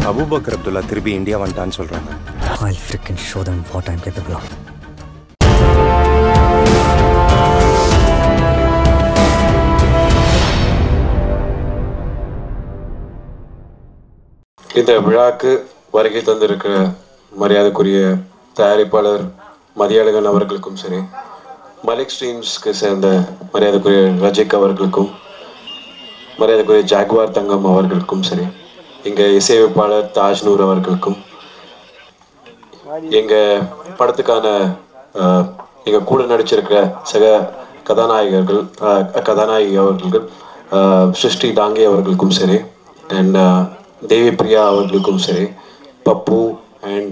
Abu Bakr Abdullah திருப்பி India வந்துட்டான்னு சொல்றாங்க I'll freaking show them what I'm capable of. இந்த விழாக்கு வருகை தந்திருக்கிற மரியாதைக்குரிய தயாரிப்பாளர் மதியழகன் அவர்களுக்கும் சரி மலிக் ஸ்ட்ரீம்ஸ்க்கு சேர்ந்த மரியாதைக்குரிய ரஜிக் அவர்களுக்கும் மரியாதைக்குரிய ஜாக்வார் தங்கம் அவர்களுக்கும் சரி இங்கே இசையமைப்பாளர் தாஜ்நூர் அவர்களுக்கும் எங்கள் படத்துக்கான அஹ், எங்க கூட நடிச்சிருக்கிற சக கதாநாயகர்கள் அஹ், கதாநாயகி அவர்கள் அஹ், சிருஷ்டி தாங்கி அவர்களுக்கும் சரி அண்ட் தேவி பிரியா அவர்களுக்கும் சரி Pappu and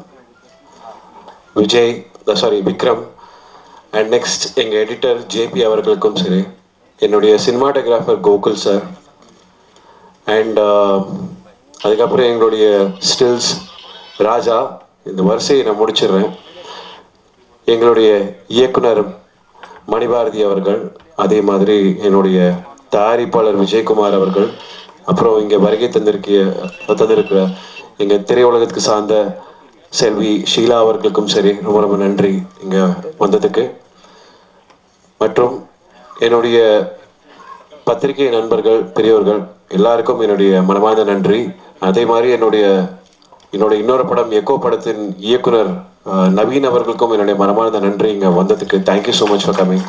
Vijay sorry Vikram and next எங்கள் எடிட்டர் ஜேபி அவர்களுக்கும் சரி என்னுடைய சினிமாட்டோகிராஃபர் கோகுல் சார் அண்ட் அதுக்கப்புறம் எங்களுடைய ஸ்டில்ஸ் ராஜா இந்த வரிசையை நான் முடிச்சிடுறேன் எங்களுடைய இயக்குனர் மணிபாரதி அவர்கள் அதே மாதிரி என்னுடைய தயாரிப்பாளர் விஜயகுமார் அவர்கள் அப்புறம் இங்கே வருகை தந்திருக்கிய தந்திருக்கிற எங்கள் திரையுலகத்துக்கு சார்ந்த செல்வி ஷீலா அவர்களுக்கும் சரி ரொம்ப ரொம்ப நன்றி இங்கே வந்ததுக்கு மற்றும் என்னுடைய பத்திரிகை நண்பர்கள் பெரியவர்கள் எல்லாருக்கும் என்னுடைய மனமார்ந்த நன்றி அதே மாதிரி என்னுடைய என்னோட இன்னொரு படம் எக்கோ படத்தின் இயக்குனர் அஹ், நவீன் அவர்களுக்கும் என்னுடைய மனமார்ந்த நன்றி இங்கே வந்ததுக்கு thank you so much for coming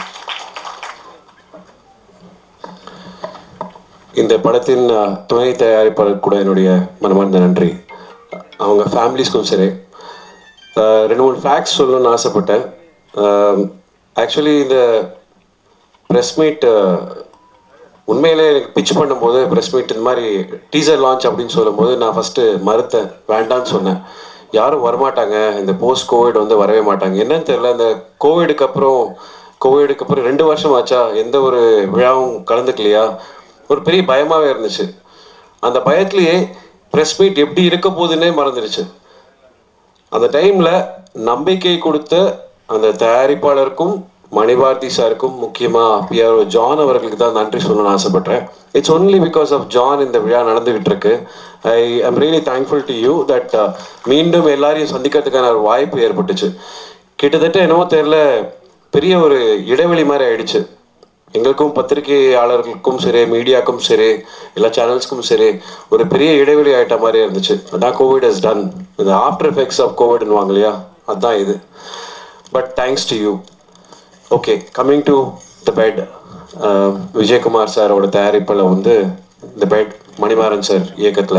இந்த படத்தின் அஹ், துணை தயாரிப்பாளர் கூட என்னுடைய மனமார்ந்த நன்றி அவங்க ஃபேமிலிஸ்க்கும் சரி அஹ், ரெண்டு மூணு ஃபேக்ட்ஸ் சொல்லணும்னு ஆசைப்பட்டேன் ஆக்சுவலி இந்த ப்ரெஸ் மீட் உண்மையிலே எனக்கு பிச் பண்ணும்போது ப்ரெஸ் மீட் இந்த மாதிரி டீசர் லான்ச் அப்படின்னு சொல்லும்போது நான் ஃபஸ்ட்டு மறுத்தேன் வேண்டான்னு சொன்னேன் யாரும் வரமாட்டாங்க இந்த போஸ்ட் கோவிட் வந்து வரவே மாட்டாங்க என்னன்னு தெரியல இந்த கோவிடுக்கு அப்புறம் கோவிடுக்கு அப்புறம் ரெண்டு வருஷம் ஆச்சா எந்த ஒரு விழாவும் கலந்துக்கலையா ஒரு பெரிய பயமாகவே இருந்துச்சு அந்த பயத்துலேயே ப்ரெஸ் மீட் எப்படி இருக்க போகுதுன்னே மறந்துடுச்சு அந்த டைம்ல நம்பிக்கை கொடுத்த அந்த தயாரிப்பாளருக்கும் மணிபாரதி சாருக்கும் முக்கியமா பிஆர் ஜான் அவர்களுக்கு தான் நன்றி சொல்லணும்னு ஆசைப்பட்றேன் it's only because of John இந்த விழா நடந்துகிட்டு இருக்கு I I'm really thankful to you that மீண்டும் எல்லாரையும் சந்திக்கிறதுக்கான ஒரு வாய்ப்பு ஏற்பட்டுச்சு கிட்டத்தட்ட என்னவோ தெரியல பெரிய ஒரு இடைவெளி மாதிரி ஆயிடுச்சு எங்களுக்கும் பத்திரிகையாளர்களுக்கும் சரி மீடியாக்கும் சரி எல்லா சேனல்ஸ்க்கும் சரி ஒரு பெரிய இடைவெளி ஆயிட்ட மாதிரி இருந்துச்சு அதான் கோவிட் இஸ் டன் இந்த ஆஃப்டர் எஃபெக்ட்ஸ் ஆஃப் கோவிட்னுவாங்க இல்லையா அதுதான் இது but thanks to you okay coming to the bed Vijayakumar சாரோட தயாரிப்பில் வந்து இந்த பெட் மணிமாறன் சார் இயக்கத்தில்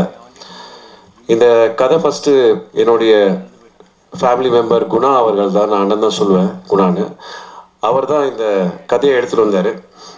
இந்த கதை ஃபஸ்ட்டு என்னுடைய ஃபேமிலி மெம்பர் குணா அவர்கள் தான் நான் அண்ணன் தான் சொல்லுவேன் குணான்னு அவர் தான் இந்த கதையை எடுத்துகிட்டு வந்தார்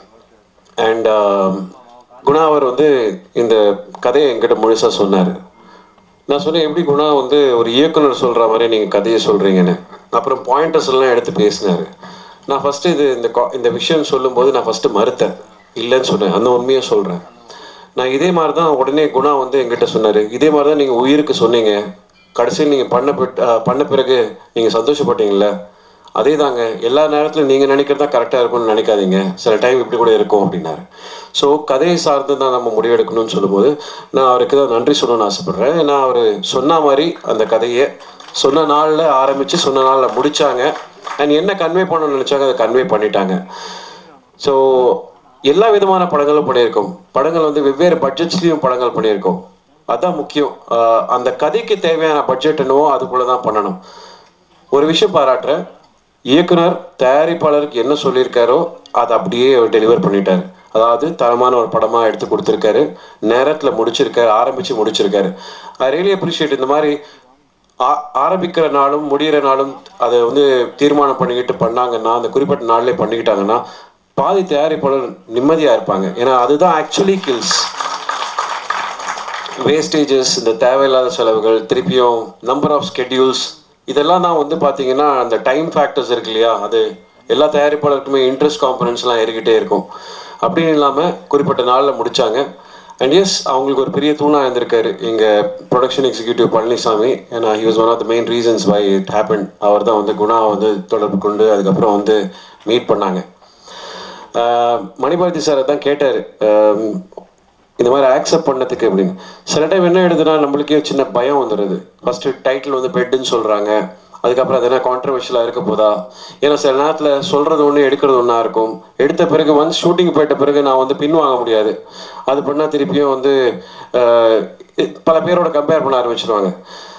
அண்ட் குணா அவர் வந்து இந்த கதையை என்கிட்ட முழுசாக சொன்னார் நான் சொன்னேன் எப்படி குணா வந்து ஒரு இயக்குனர் சொல்கிற மாதிரி நீங்கள் கதையை சொல்கிறீங்கன்னு அப்புறம் பாயிண்டர்ஸ் எல்லாம் எடுத்து பேசினார் நான் ஃபஸ்ட்டு இது இந்த கா- இந்த விஷயம் சொல்லும்போது நான் ஃபஸ்ட்டு மறுத்தேன் இல்லைன்னு சொன்னேன் அந்த உண்மையை சொல்கிறேன் நான் இதே மாதிரி தான் உடனே குணா வந்து என்கிட்ட சொன்னார் இதே மாதிரி தான் நீங்கள் உயிருக்கு சொன்னீங்க கடைசியில் நீங்கள் பண்ண பிட்- அஹ் பண்ண பிறகு நீங்கள் சந்தோஷப்பட்டீங்கல்ல அதே தாங்க எல்லா நேரத்திலும் நீங்கள் நினைக்கிறது தான் கரெக்டாக இருக்கும்னு நினைக்காதீங்க சில டைம் இப்படி கூட இருக்கும் அப்படின்னாரு ஸோ கதையை சார்ந்து தான் நம்ம முடிவெடுக்கணும்னு சொல்லும்போது நான் அவருக்கு தான் நன்றி சொல்லணும்னு ஆசைப்பட்றேன் நான் அவர் சொன்ன மாதிரி அந்த கதையை சொன்ன நாளில் ஆரம்பித்து சொன்ன நாளில் முடித்தாங்க அண்ட் என்ன கன்வே பண்ணணும்னு நினச்சாங்க அதை கன்வே பண்ணிட்டாங்க ஸோ எல்லா விதமான படங்களும் பண்ணியிருக்கோம் படங்கள் வந்து வெவ்வேறு பட்ஜெட்ஸ்லேயும் படங்கள் பண்ணியிருக்கோம் அதான் முக்கியம் ஆஹ் அந்த கதைக்கு தேவையான பட்ஜெட் என்னவோ அதுக்குள்ளே தான் பண்ணணும் ஒரு விஷயம் பாராட்டுறேன் இயக்குனர் தயாரிப்பாளருக்கு என்ன சொல்லியிருக்காரோ அதை அப்படியே அவர் டெலிவர் பண்ணிட்டாரு அதாவது தரமான ஒரு படமாக எடுத்து கொடுத்துருக்காரு நேரத்தில் முடிச்சிருக்காரு ஆரம்பித்து முடிச்சிருக்காரு ஐ ரியலி அப்ரிஷியேட் இந்த மாதிரி ஆ- ஆரம்பிக்கிற நாளும் முடிகிற நாளும் அதை வந்து தீர்மானம் பண்ணிக்கிட்டு பண்ணாங்கன்னா அந்த குறிப்பிட்ட நாள்லே பண்ணிக்கிட்டாங்கன்னா பாதி தயாரிப்பாளர் நிம்மதியாக இருப்பாங்க ஏன்னா அதுதான் ஆக்சுவலி கில்ஸ் வேஸ்டேஜஸ் இந்த தேவையில்லாத செலவுகள் திருப்பியும் நம்பர் ஆஃப் ஸ்கெட்யூல்ஸ் இதெல்லாம் தான் வந்து பார்த்தீங்கன்னா அந்த டைம் ஃபேக்டர்ஸ் இருக்கு இல்லையா அது எல்லா தயாரிப்பாளருக்குமே இன்ட்ரெஸ்ட் காம்பனன்ஸ்லாம் ஏறிக்கிட்டே இருக்கும் அப்படின்னு இல்லாமல் குறிப்பிட்ட நாளில் முடிச்சாங்க அண்ட் எஸ் அவங்களுக்கு ஒரு பெரிய தூணாக இருந்திருக்காரு எங்கள் ப்ரொடக்ஷன் எக்ஸிக்யூட்டிவ் பழனிசாமி ஏன்னா he was one of the main reasons why it happen அவர் தான் வந்து குணா வந்து தொடர்பு கொண்டு அதுக்கப்புறம் வந்து மீட் பண்ணாங்க ஆஹ் மணிபாரதி சாரை தான் கேட்டார் இந்த மாதிரி ஆக்செப்ட் பண்ணதுக்கு அப்படின்னு சில டைம் என்ன எடுதுன்னா நம்மளுக்கே சின்ன பயம் வந்துடுது ஃபர்ஸ்ட் டைட்டில் வந்து பெட்டுன்னு சொல்றாங்க அதுக்கப்புறம் அது என்ன கான்ட்ரவர்ஷியலாக இருக்க போதா ஏன்னா சில நேரத்தில் சொல்றது ஒன்று எடுக்கிறது ஒன்றா இருக்கும் எடுத்த பிறகு ஒன்ஸ் ஷூட்டிங் போயிட்ட பிறகு நான் வந்து பின் வாங்க முடியாது அது பண்ணால் திருப்பியும் வந்து அஹ், பல பேரோட கம்பேர் பண்ண ஆரம்பிச்சிருவாங்க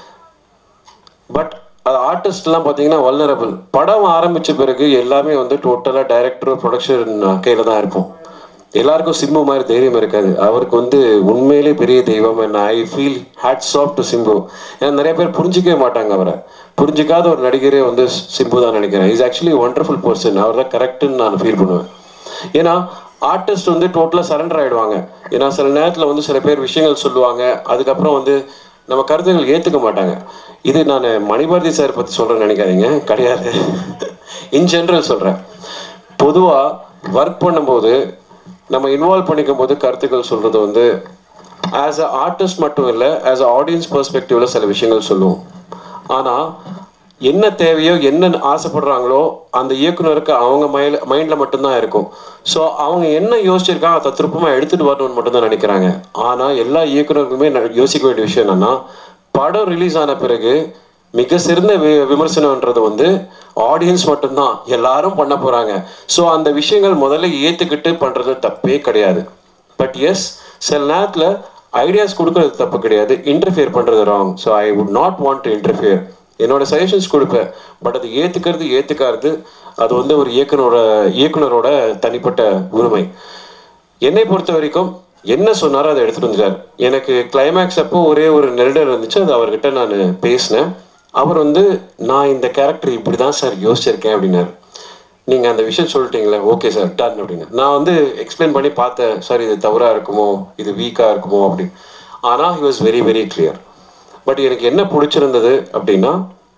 பட் அது ஆர்டிஸ்ட்லாம் பார்த்தீங்கன்னா வல்னரபிள் படம் ஆரம்பிச்ச பிறகு எல்லாமே வந்து டோட்டலாக டைரக்டர் ப்ரொடக்ஷன் கையில் தான் இருப்போம் எல்லாருக்கும் சிம்பு மாதிரி தைரியம் இருக்காது அவருக்கு வந்து உண்மையிலே பெரிய தெய்வம் என்ன I feel hats off to Simbu ஏன்னா நிறைய பேர் புரிஞ்சிக்கவே மாட்டாங்க அவரை புரிஞ்சிக்காத ஒரு நடிகரே வந்து சிம்பு தான் நினைக்கிறேன் இஸ் ஆக்சுவலி ஒண்டர்ஃபுல் பர்சன் அவர் தான் கரெக்டுன்னு நான் ஃபீல் பண்ணுவேன் ஏன்னா ஆர்டிஸ்ட் வந்து டோட்டலாக சரண்டர் ஆயிடுவாங்க ஏன்னா சில நேரத்தில் வந்து சில பேர் விஷயங்கள் சொல்லுவாங்க அதுக்கப்புறம் வந்து நம்ம கருத்துக்கள் ஏற்றுக்க மாட்டாங்க இது நான் மணிபாரதி சார் பற்றி சொல்கிறேன்னு நினைக்காதீங்க கிடையாது இன் ஜென்ரல் சொல்கிறேன் பொதுவாக ஒர்க் பண்ணும்போது நம்ம இன்வால்வ் பண்ணிக்கும் போது கருத்துக்கள் சொல்கிறது வந்து ஆஸ் அ ஆர்டிஸ்ட் மட்டும் இல்லை ஆஸ் அ ஆடியன்ஸ் பெர்ஸ்பெக்டிவ்ல சில விஷயங்கள் சொல்லுவோம் ஆனால் என்ன தேவையோ என்ன ஆசைப்படுறாங்களோ அந்த இயக்குனருக்கு அவங்க மைல மைண்டில் மட்டும்தான் இருக்கும் ஸோ அவங்க என்ன யோசிச்சிருக்காங்க அதை திருப்பமாக எடுத்துகிட்டு வரணும்னு மட்டும்தான் நினைக்கிறாங்க ஆனால் எல்லா இயக்குனருக்குமே ந- யோசிக்க வேண்டிய விஷயம் என்னன்னா படம் ரிலீஸ் ஆன பிறகு மிக சிறந்த வி- விமர்சனம்ன்றது வந்து ஆடியன்ஸ் மட்டும்தான் எல்லாரும் பண்ண போறாங்க ஸோ அந்த விஷயங்கள் முதல்ல ஏத்துக்கிட்டு பண்றது தப்பே கிடையாது பட் எஸ் சில நேரத்தில் ஐடியாஸ் கொடுக்கறது தப்பு கிடையாது இன்டர்ஃபியர் பண்றது wrong so I would not want to interfere என்னோட சஜஷன்ஸ் கொடுப்பேன் பட் அது ஏத்துக்கிறது ஏத்துக்காது அது வந்து ஒரு இயக்குனரோட இயக்குனரோட தனிப்பட்ட உரிமை என்னை பொறுத்த வரைக்கும் என்ன சொன்னாரோ அதை எடுத்துட்டு வந்துட்டார் எனக்கு கிளைமேக்ஸ் அப்போ ஒரே ஒரு நெருடல் இருந்துச்சு அது அவர்கிட்ட நான் பேசினேன் அவர் வந்து நான் இந்த கேரக்டர் இப்படி தான் சார் யோசிச்சிருக்கேன் அப்படின்னாரு நீங்கள் அந்த விஷயம் சொல்லிட்டீங்களே ஓகே சார் டன் அப்படின்னு நான் வந்து எக்ஸ்பிளைன் பண்ணி பார்த்தேன் சார் இது தவறாக இருக்குமோ இது வீக்காக இருக்குமோ அப்படின்னு ஆனால் he was very very clear but எனக்கு என்ன பிடிச்சிருந்தது அப்படின்னா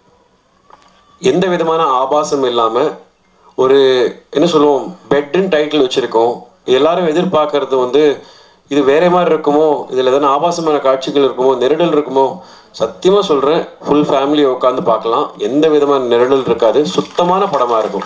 எந்த விதமான ஆபாசம் இல்லாமல் ஒரு என்ன சொல்லுவோம் பெட்டுன்னு டைட்டில் வச்சுருக்கோம் எல்லாரும் எதிர்பார்க்கறது வந்து இது வேற மாதிரி இருக்குமோ இதில் எதனா ஆபாசமான காட்சிகள் இருக்குமோ நெருடல் இருக்குமோ சத்தியமாக சொல்கிறேன் ஃபுல் ஃபேமிலியை உட்காந்து பார்க்கலாம் எந்த விதமான நெருடல் இருக்காது சுத்தமான படமாக இருக்கும்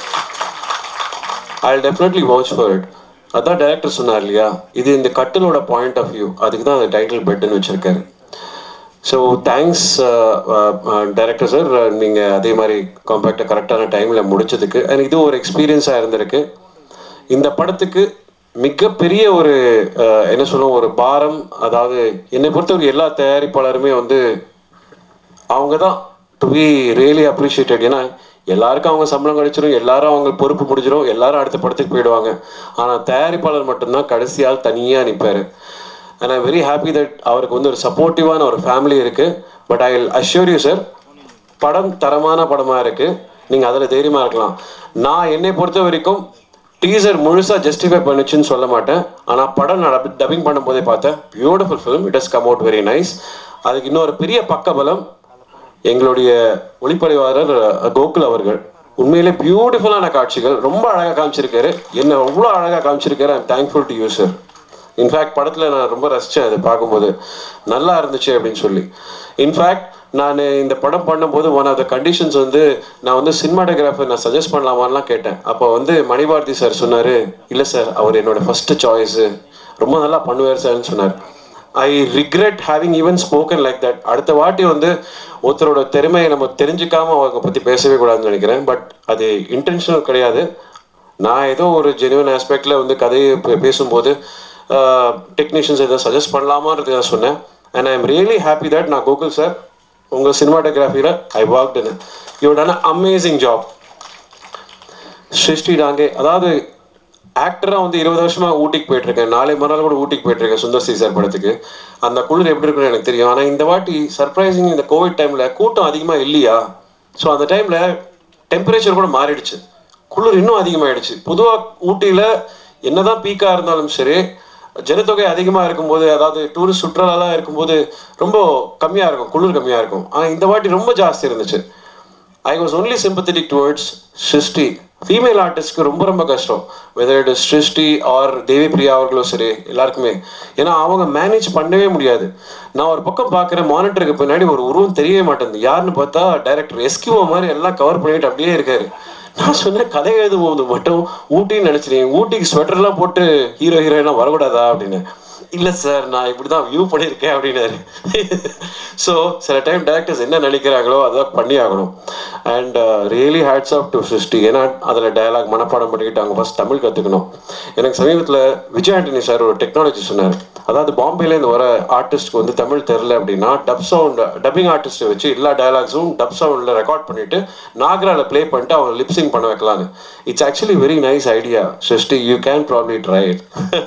I definitely watch for it அதான் டைரக்டர் சொன்னார் இல்லையா இது இந்த கட்டிலோட பாயிண்ட் ஆஃப் வியூ அதுக்கு தான் அந்த டைட்டில் பெட்டுன்னு வச்சிருக்காரு ஸோ தேங்க்ஸ் டைரக்டர் சார் நீங்கள் அதே மாதிரி காம்பேக்டாக கரெக்டான டைமில் முடிச்சதுக்கு அண்ட் இது ஒரு எக்ஸ்பீரியன்ஸாக இருந்திருக்கு இந்த படத்துக்கு மிகப்பெரிய ஒரு அஹ், என்ன சொல்லுவோம் ஒரு பாரம் அதாவது என்னை பொறுத்தவரை எல்லா தயாரிப்பாளருமே வந்து அவங்க தான் டு பி ரியலி அப்ரிஷியேட்டட் ஏன்னா எல்லாருக்கும் அவங்க சம்பளம் கிடைச்சிரும் எல்லாரும் அவங்க பொறுப்பு முடிஞ்சிரும் எல்லாரும் அடுத்த படத்துக்கு போயிடுவாங்க ஆனால் தயாரிப்பாளர் மட்டும்தான் கடைசியால் தனியாக நிற்பார் and I very happy that அவருக்கு வந்து ஒரு சப்போர்ட்டிவான ஒரு ஃபேமிலி இருக்குது but I will assure you sir படம் தரமான படமாக இருக்குது நீங்கள் அதில் தைரியமாக இருக்கலாம் நான் என்னை பொறுத்த வரைக்கும் டீசர் முழுசாக ஜஸ்டிஃபை பண்ணுச்சுன்னு சொல்ல மாட்டேன் ஆனால் படம் நான் டப்பிங் பண்ணும்போதே பார்த்தேன் beautiful film it has come out very nice அதுக்கு இன்னொரு பெரிய பக்கபலம் எங்களுடைய ஒளிப்பதிவாளர் அஹ், கோகுல் அவர்கள் உண்மையிலே பியூட்டிஃபுல்லான காட்சிகள் ரொம்ப அழகாக காமிச்சிருக்காரு என்ன அவ்வளோ அழகாக காமிச்சிருக்காரு I'm thankful to you sir in fact படத்தில் நான் ரொம்ப ரசித்தேன் அதை பார்க்கும்போது நல்லா இருந்துச்சு அப்படின்னு சொல்லி இன்ஃபேக்ட் நான் இந்த படம் பண்ணும்போது ஒன் ஆஃப் த கண்டிஷன்ஸ் வந்து நான் வந்து சினிமாட்டோகிராஃபர் நான் சஜஸ்ட் பண்ணலாமான்லாம் கேட்டேன் அப்போ வந்து மணிபாரதி சார் சொன்னார் இல்லை சார் அவர் என்னோட ஃபஸ்ட்டு சாய்ஸு ரொம்ப நல்லா பண்ணுவார் சார்னு சொன்னார் I regret having even spoken like that அடுத்த வாட்டி வந்து ஒருத்தரோட திறமையை நம்ம தெரிஞ்சுக்காம அவங்க பற்றி பேசவே கூடாதுன்னு நினைக்கிறேன் பட் அது இன்டென்ஷனல் கிடையாது நான் ஏதோ ஒரு ஜெனுவன் ஆஸ்பெக்டில் வந்து கதையை பே- பேசும்போது டெக்னீஷியன்ஸ் எதாவது சஜஸ்ட் பண்ணலாமான்றது நான் சொன்னேன் and I am really happy that நான் கோகுல் சார் உங்கள் சினிமாட்டோகிராஃபியில் I work in you done amazing job Srushti Dange அதாவது ஆக்டராக வந்து இருபது வருஷமா ஊட்டிக்கு போயிட்டு இருக்கேன் நாளை மறுநாள் கூட ஊட்டிக்கு போயிட்டு இருக்கேன் சுந்தர் சி சார் படத்துக்கு அந்த குளிர் எப்படி இருக்குன்னு எனக்கு தெரியும் ஆனால் இந்த வாட்டி சர்ப்ரைசிங் இந்த கோவிட் டைமில் கூட்டம் அதிகமாக இல்லையா ஸோ அந்த டைமில் டெம்பரேச்சர் கூட மாறிடுச்சு குளிர் இன்னும் அதிகமாயிடுச்சு பொதுவாக ஊட்டியில் என்னதான் பீக்காக இருந்தாலும் சரி ஜனத்தொகை அதிகமாக இருக்கும்போது அதாவது டூரிஸ்ட் சுற்றுலாலாம் இருக்கும்போது ரொம்ப கம்மியாக இருக்கும் குளிர் கம்மியாக இருக்கும் ஆனால் இந்த வாட்டி ரொம்ப ஜாஸ்தி இருந்துச்சு I was only sympathetic towards Srushti female ஆர்டிஸ்ட்க்கு ரொம்ப ரொம்ப கஷ்டம் whether it is Srushti or Devi Priya அவர்களும் சரி எல்லாருக்குமே ஏன்னா அவங்க மேனேஜ் பண்ணவே முடியாது நான் ஒரு பக்கம் பார்க்குறேன் மானிட்டருக்கு பின்னாடி ஒரு உருவம் தெரியவே மாட்டேங்குது யாருன்னு பார்த்தா டைரக்டர் எஸ்கிமோ மாதிரி எல்லாம் கவர் பண்ணிட்டு அப்படியே இருக்காரு நான் சொன்னேன் கதை எழுதும் போது மட்டும் ஊட்டின்னு நினச்சிருக்கேன் ஊட்டிக்கு ஸ்வெட்டர்லாம் போட்டு ஹீரோ ஹீரோயின்லாம் வரக்கூடாதா அப்படின்னு இல்லை சார் நான் இப்படி தான் வியூ பண்ணியிருக்கேன் அப்படின்னாரு ஸோ சில டைம் டேரக்டர்ஸ் என்ன நினைக்கிறாங்களோ அதான் பண்ணி ஆகணும் and really hats off to Srushti ஏன்னா அதில் டயலாக் மனப்பாடம் பண்ணிக்கிட்டு அவங்க ஃபஸ்ட் தமிழ் கற்றுக்கணும் எனக்கு சமீபத்தில் விஜய் ஆண்டனி சார் ஒரு டெக்னாலஜி சொன்னார் அதாவது பாம்பேலேருந்து வர ஆர்டிஸ்ட்க்கு வந்து தமிழ் தெரில அப்படின்னா டப் சவுண்ட் டப்பிங் ஆர்டிஸ்ட்டை வச்சு எல்லா டயலாக்ஸும் டப் சவுண்டில் ரெக்கார்ட் பண்ணிட்டு நாகரால ப்ளே பண்ணிட்டு அவங்க லிப்சிங் பண்ண வைக்கலான்னு it's actually very nice idea Srushti you can probably try it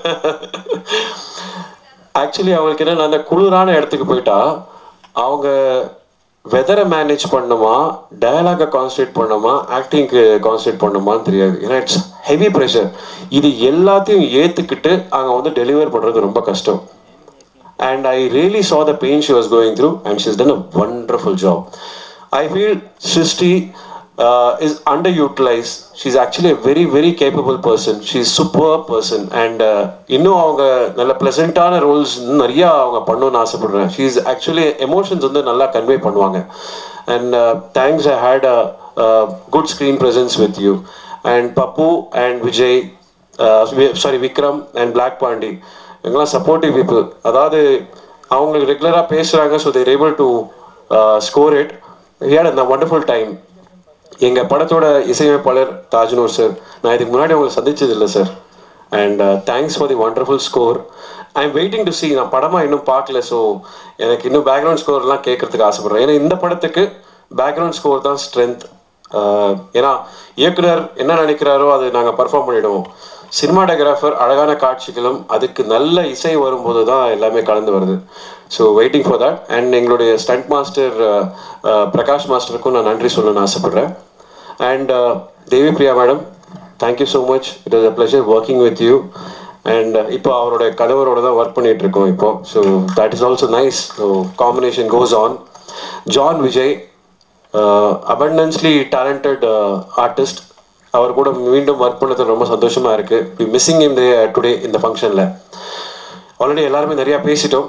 actually அவங்களுக்கு என்ன அந்த குளிரான இடத்துக்கு போயிட்டா அவங்க வெதரை மேனேஜ் பண்ணுமா டயலாகை கான்சன்ட்ரேட் பண்ணுமா ஆக்டிங்க்கு கான்சன்ட்ரேட் பண்ணுமான்னு தெரியாது ஏன்னா இட்ஸ் ஹெவி ப்ரெஷர் இது எல்லாத்தையும் ஏற்றுக்கிட்டு அங்கே வந்து டெலிவர் பண்ணுறது ரொம்ப கஷ்டம் and I really saw the pain she was going through, and she's done a wonderful job. I feel Srishti uh, is underutilized. She's actually a very, very capable person. She's superb person, and uh, இன்னும் அவங்க நல்ல ப்ளசண்ட்டான Rolle's நிறையா அவங்க பண்ணணும்னு ஆசைப்படுறேன் she's actually emotions வந்து நல்லா convey பண்ணுவாங்க and thanks I had a good screen presence with you and Pappu and Vijay sorry Vikram and black Pandi இவங்கெல்லாம் சப்போர்ட்டிவ் பீப்புள் அதாவது அவங்களுக்கு ரெகுலராக பேசுகிறாங்க so there able to score it had அந்த வண்டர்ஃபுல் டைம் எங்கள் படத்தோட இசையமைப்பாளர் தாஜ்னூர் சார் நான் இதுக்கு முன்னாடி உங்களை சந்திச்சது இல்லை sir and thanks for the wonderful score I am waiting to see நான் படமாக இன்னும் பார்க்கல ஸோ எனக்கு இன்னும் பேக்ரவுண்ட் ஸ்கோர்லாம் கேட்கறதுக்கு ஆசைப்படுறேன் ஏன்னா இந்த படத்துக்கு பேக்ரவுண்ட் ஸ்கோர் தான் ஸ்ட்ரென்த் ஏன்னா இயக்குனர் என்ன நினைக்கிறாரோ அது நாங்கள் பர்ஃபார்ம் பண்ணிடுவோம் சினிமாட்டோகிராஃபர் அழகான காட்சிகளும் அதுக்கு நல்ல இசை வரும்போது தான் எல்லாமே கலந்து வருது so waiting for that and எங்களுடைய ஸ்டண்ட் மாஸ்டர் பிரகாஷ் மாஸ்டருக்கும் நான் நன்றி சொல்லணும்னு ஆசைப்பட்றேன் and Devi Priya madam thank you so much it is a pleasure working with you and இப்போ அவரோட கணவரோட தான் ஒர்க் பண்ணிட்டு இருக்கோம் இப்போ so that is also nice so combination goes on John Vijay abundantly talented artist அவர் கூட மீண்டும் ஒர்க் பண்ணது ரொம்ப சந்தோஷமா இருக்கு we missing him day today இந்த ஃபங்க்ஷனில் ஆல்ரெடி எல்லாருமே நிறையா பேசிட்டோம்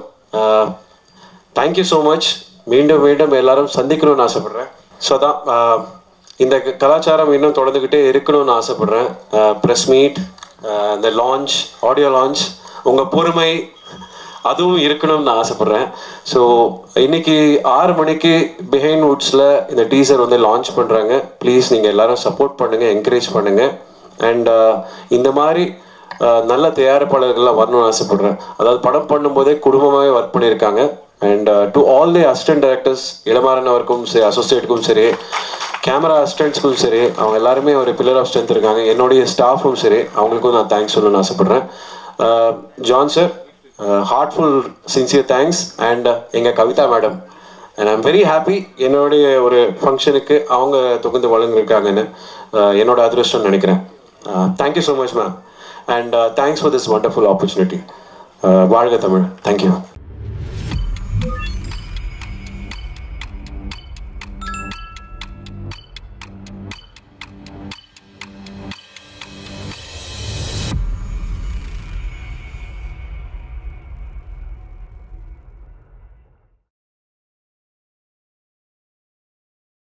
தேங்க்யூ ஸோ மச் மீண்டும் மீண்டும் எல்லாரும் சந்திக்கணும்னு ஆசைப்பட்றேன் ஸோ அதான் ஆஹ், இந்த க- கலாச்சாரம் இன்னும் தொடர்ந்துக்கிட்டே இருக்கணும்னு ஆசைப்பட்றேன் ப்ரெஸ் மீட் இந்த லான்ச் ஆடியோ லான்ச் உங்கள் பொறுமை அதுவும் இருக்கணும்னு நான் ஆசைப்பட்றேன் ஸோ இன்னைக்கு ஆறு மணிக்கு பிஹைண்ட் வுட்ஸில் இந்த டீசர் வந்து லான்ச் பண்ணுறாங்க ப்ளீஸ் நீங்கள் எல்லாரும் சப்போர்ட் பண்ணுங்கள் என்கரேஜ் பண்ணுங்கள் அண்ட் இந்த மாதிரி அஹ், நல்ல தயாரிப்பாளர்கள்லாம் வரணும்னு ஆசைப்படுறேன் அதாவது படம் பண்ணும்போதே குடும்பமாகவே ஒர்க் பண்ணியிருக்காங்க and to all the assistant directors Ilamaran அவருக்கும் சரி அசோசியேட்டுக்கும் சரி கேமரா அசிஸ்டன்ட்ஸ்க்கும் சரி அவங்க எல்லாருமே ஒரு பில்லர் ஆஃப் ஸ்ட்ரென்த் இருக்காங்க என்னுடைய ஸ்டாஃபும் சரி அவங்களுக்கும் நான் தேங்க்ஸ் சொல்லணும்னு ஆசைப்படுறேன் John sir heartful sincere thanks and எங்கள் Kavitha madam and I'm very happy என்னுடைய ஒரு ஃபங்க்ஷனுக்கு அவங்க தொகுந்து வழங்கியிருக்காங்கன்னு uh, என்னோட அதிர்ஷ்டம் நினைக்கிறேன் thank you so much ma'am and thanks for this wonderful opportunity வாழ்க தமிழ் தேங்க்யூ